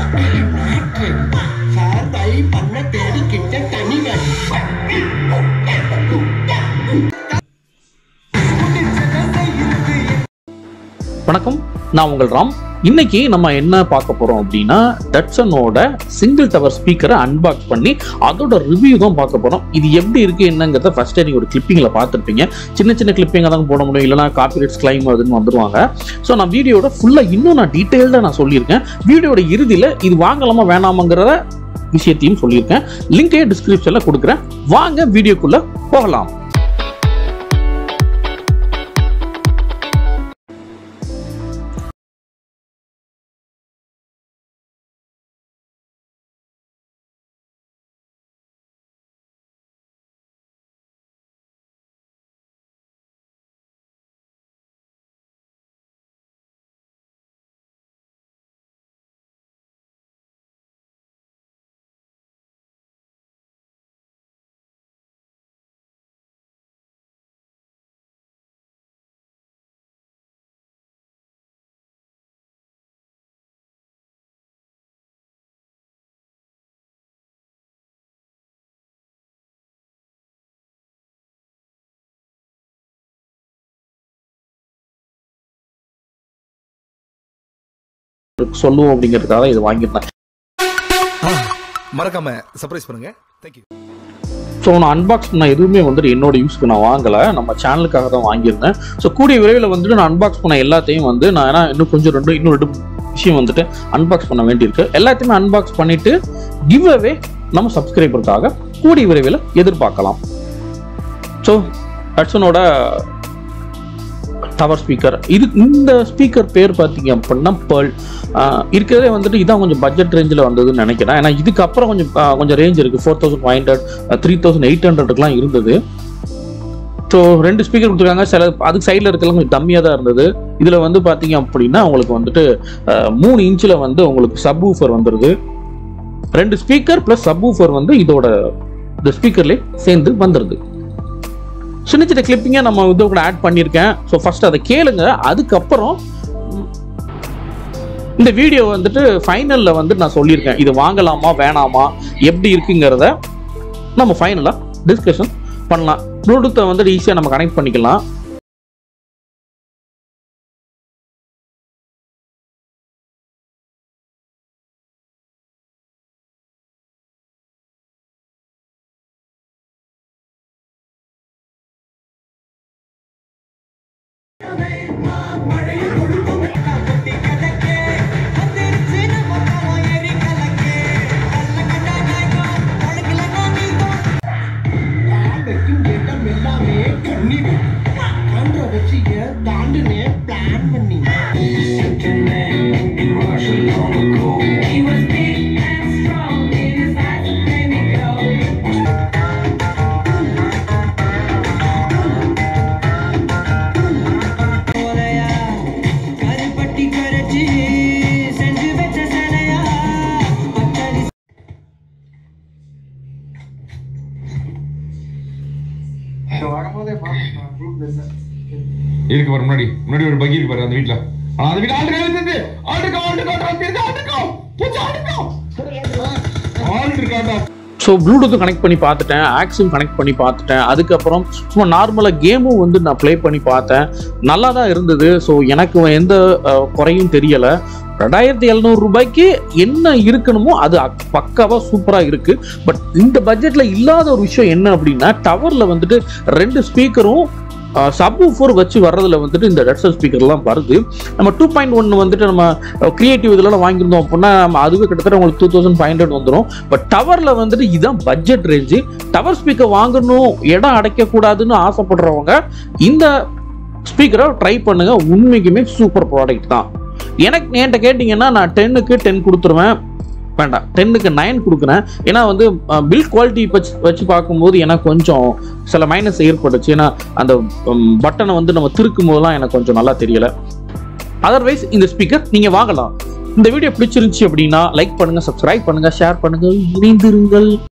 Sir தை பண்ண தேடிக்கிட்ட தனிகள் வணக்கம் நான் உங்கள் ராம் இன்னைக்கு நம்ம என்ன பார்க்க போறோம் அப்படின்னா டட்சனோட சிங்கிள் டவர் ஸ்பீக்கரை அன்பாக்ஸ் பண்ணி அதோட ரிவ்யூ தான் பார்க்க போறோம் இது எப்படி இருக்கு என்னங்கிறத ஃபர்ஸ்ட் நீங்க ஒரு கிளிப்பிங்ல பார்த்துருப்பீங்க சின்ன சின்ன கிளிப்பிங்க தான் போட முடியும் இல்லைனா காப்பிரைட்ஸ் கிளைம் வருதுன்னு வந்துருவாங்க ஸோ நான் வீடியோட ஃபுல்லா இன்னும் நான் டீட்டெயில்டாக நான் சொல்லியிருக்கேன் வீடியோட இறுதியில் இது வாங்கலாமா வேணாமாங்கிற விஷயத்தையும் சொல்லியிருக்கேன் லிங்கே டிஸ்கிரிப்ஷன்ல கொடுக்குறேன் வாங்க வீடியோக்குள்ள போகலாம் சொல்லுவோம் அப்படிங்கிறதுக்காக இது வாங்கியிருந்தேன் மறக்காம சர்ப்ரைஸ் பண்ணுங்க தேங்க்யூ ஸோ நான் அன்பாக்ஸ் பண்ண எதுவுமே வந்துட்டு என்னோட யூஸ்க்கு நான் வாங்கலை நம்ம சேனலுக்காக தான் வாங்கியிருந்தேன் ஸோ கூடிய விரைவில் வந்துட்டு நான் அன்பாக்ஸ் பண்ண எல்லாத்தையும் வந்து நான் ஏன்னா இன்னும் கொஞ்சம் ரெண்டு இன்னும் ரெண்டு விஷயம் வந்துட்டு அன்பாக்ஸ் பண்ண வேண்டியிருக்கு எல்லாத்தையுமே அன்பாக்ஸ் பண்ணிட்டு கிவ் அவே நம்ம சப்ஸ்கிரைபருக்காக கூடிய விரைவில் எதிர்பார்க்கலாம் ஸோ ஹட்சனோட டவர் ஸ்பீக்கர் இது இந்த ஸ்பீக்கர் பேர் பார்த்தீங்க அப்படின்னா பேர்ல் இருக்கிறதே வந்துட்டு இதான் கொஞ்சம் பட்ஜெட் ரேஞ்சில் வந்ததுன்னு நினைக்கிறேன் ஏன்னா இதுக்கப்புறம் கொஞ்சம் ஆஹ், கொஞ்சம் ரேஞ்ச் இருக்குது four thousand five hundred three thousand eight ஹண்ட்ரட்லாம் இருந்தது ஸோ ரெண்டு ஸ்பீக்கர் கொடுத்துருக்காங்க சில அதுக்கு சைடில் இருக்கலாம் கொஞ்சம் கம்மியாக தான் இருந்தது இதில் வந்து பார்த்தீங்க அப்படின்னா உங்களுக்கு வந்துட்டு ஆஹ், மூணு இன்ச்சில் வந்து உங்களுக்கு சப் ஊஃபர் வந்துடுது ரெண்டு ஸ்பீக்கர் ப்ளஸ் சப் ஊஃபர் வந்து இதோட இந்த ஸ்பீக்கர்லேயே சேர்ந்து வந்துடுது சின்ன சின்ன கிளிப்பிங்க நம்ம இது கூட ஆட் பண்ணியிருக்கேன் ஸோ ஃபர்ஸ்ட் அதை கேளுங்க அதுக்கப்புறம் ம், இந்த வீடியோ வந்துட்டு ஃபைனலில் வந்து நான் சொல்லியிருக்கேன் இது வாங்கலாமா வேணாமா எப்படி இருக்குங்கிறத நம்ம ஃபைனலாக டிஸ்கஷன் பண்ணலாம் ப்ளூடூத்தை வந்துட்டு ஈஸியாக நம்ம கனெக்ட் பண்ணிக்கலாம் வைக்கும் இடம் எல்லாமே கண்ணி கான்ட்ரவர்சிய தாண்டுனே பிளான் பண்ணி He was big and strong in his life, made me go. கருப்பட்டி கரைச்சி செஞ்சு வச்ச சனையா பச்சடி இருக்கு பாரு முன்னாடி முன்னாடி ஒரு பகி இருக்கு பாரு அந்த வீட்ல ஆனா அந்த வீட்ல ஆள் இருக்காது ஆள் இருக்கா ஆள் இருக்கா ஆள் இருக்கா ஆள் இருக்கா பூச்சி ஆள் இருக்கா ஆள் இருக்காடா ஸோ ப்ளூடூத்தும் கனெக்ட் பண்ணி பார்த்துட்டேன் ஆக்ஸும் கனெக்ட் பண்ணி பார்த்துட்டேன் அதுக்கப்புறம் சும்மா நார்மலாக கேமும் வந்து நான் ப்ளே பண்ணி பார்த்தேன் நல்லா தான் இருந்தது ஸோ எனக்கு எந்த அஹ், குறையும் தெரியலை ரெண்டாயிரத்தி எழுநூறு ரூபாய்க்கு என்ன இருக்கணுமோ அது அக்- பக்காவா சூப்பராக இருக்கு பட் இந்த பட்ஜெட்டில் இல்லாத ஒரு விஷயம் என்ன அப்படின்னா டவரில் வந்துட்டு ரெண்டு ஸ்பீக்கரும் சப் ஃபோர் வச்சு வர்றதுல வந்துட்டு இந்த ரெட்ஸல் ஸ்பீக்கர்லாம் வருது நம்ம டூ பாயிண்ட் ஒன் வந்துட்டு நம்ம கிரியேட்டிவ் இதெல்லாம் வாங்கியிருந்தோம் அப்படின்னா நம்ம அதுவே கிட்டத்தட்ட உங்களுக்கு டூ தௌசண்ட் ஃபைவ் ஹண்ட்ரட் வந்துடும் பட் டவர்ல வந்துட்டு இதுதான் பட்ஜெட் ரேஞ்சு டவர் ஸ்பீக்கர் வாங்கணும் இடம் அடைக்கக்கூடாதுன்னு ஆசைப்படுறவங்க இந்த ஸ்பீக்கரை ட்ரை பண்ணுங்க உண்மைக்குமே சூப்பர் ப்ராடக்ட் தான் எனக்கு என்கிட்ட கேட்டிங்கன்னா நான் டென்னுக்கு டென் கொடுத்துருவேன் வேண்டாம் டென்னுக்கு நைன் கொடுக்குறேன் ஏன்னா வந்து பில் குவாலிட்டி வச்சு வச்சு பார்க்கும்போது எனக்கு கொஞ்சம் சில மைனஸ் ஏற்பட்டுச்சு ஏன்னா அந்த பட்டனை வந்து நம்ம திருக்கும் போதெல்லாம் எனக்கு கொஞ்சம் நல்லா தெரியல அதர்வைஸ் இந்த ஸ்பீக்கர் நீங்கள் வாங்கலாம் இந்த வீடியோ பிடிச்சிருந்துச்சு அப்படின்னா லைக் பண்ணுங்க சப்ஸ்கிரைப் பண்ணுங்க ஷேர் பண்ணுங்க இணைந்திருங்கள்